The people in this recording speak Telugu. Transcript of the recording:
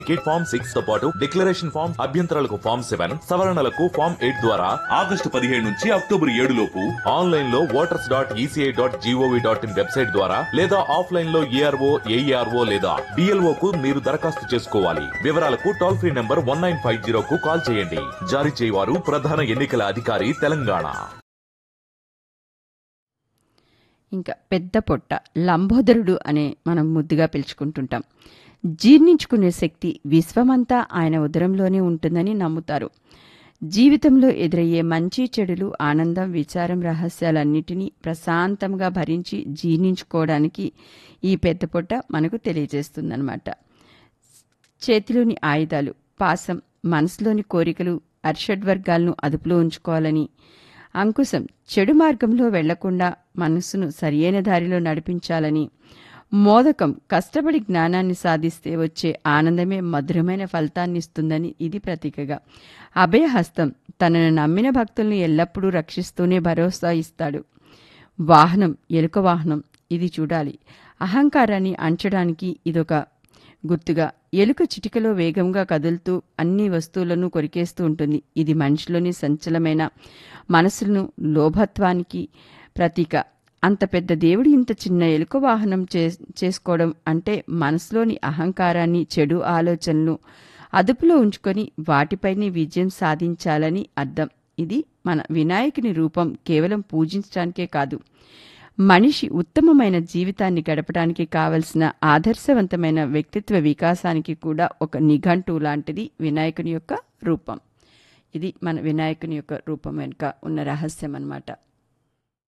కిట్ ఫామ్ సిక్స్ తో పాటు డిక్లరేషన్ ఫామ్ అభ్యంతరాలకు ఫామ్ సెవెన్ సవరణలకు ఫామ్ ఎయిట్ ద్వారా ఆగస్టు పదిహేడు నుంచి అక్టోబర్ ఏడు లోపు ఆన్లైన్ లో voters dot ECI dot GOV dot in website ద్వారా లేదా ఆఫ్లైన్ లో ఏఆర్ఓ ఏఈఆర్ఓ లేదా బిఎల్ఓ కు మీరు దరఖాస్తు చేసుకోవాలి వివరాలకు toll free number one nine five zero కు కాల్ చేయండి జారీ చేయవారు ప్రధాన ఎన్నికల అధికారి తెలంగాణ ఇంకా పెద్ద పొట్ట లంబోదరుడు అనే మనం ముద్దుగా పిలుచుకుంటుంటాం జీర్ణించుకునే శక్తి విశ్వమంతా ఆయన ఉదరంలోనే ఉంటుందని నమ్ముతారు జీవితంలో ఎదురయ్యే మంచి చెడులు ఆనందం విచారం రహస్యాలన్నిటినీ ప్రశాంతంగా భరించి జీర్ణించుకోవడానికి ఈ పెద్ద పొట్ట మనకు తెలియజేస్తుందన్నమాట చేతిలోని ఆయుధాలు పాసం మనసులోని కోరికలు అర్షడ్వర్గాలను అదుపులో ఉంచుకోవాలని అంకుశం చెడు మార్గంలో వెళ్లకుండా మనస్సును సరియైన దారిలో నడిపించాలని మోదకం కష్టపడి జ్ఞానాన్ని సాధిస్తే వచ్చే ఆనందమే మధురమైన ఫలితాన్ని ఇస్తుందని ఇది ప్రతీకగా అభయహస్తం తనను నమ్మిన భక్తుల్ని ఎల్లప్పుడూ రక్షిస్తూనే భరోసా ఇస్తాడు వాహనం ఎలుక వాహనం ఇది చూడాలి అహంకారాన్ని అంచడానికి ఇదొక గుర్తుగా ఎలుక చిటికలో వేగంగా కదులుతూ అన్ని వస్తువులను కొరికేస్తూ ఉంటుంది ఇది మనిషిలోని సంచలమైన మనసులను లోభత్వానికి ప్రతీక అంత పెద్ద దేవుడు ఇంత చిన్న ఎలుక వాహనం చే చేసుకోవడం అంటే మనసులోని అహంకారాన్ని చెడు ఆలోచనలు అదుపులో ఉంచుకొని వాటిపైనే విజయం సాధించాలని అర్థం ఇది మన వినాయకుని రూపం కేవలం పూజించడానికే కాదు మనిషి ఉత్తమమైన జీవితాన్ని గడపడానికి కావలసిన ఆదర్శవంతమైన వ్యక్తిత్వ వికాసానికి కూడా ఒక నిఘంటు లాంటిది వినాయకుని యొక్క రూపం ఇది మన వినాయకుని యొక్క రూపం వెనుక ఉన్న రహస్యం అన్నమాట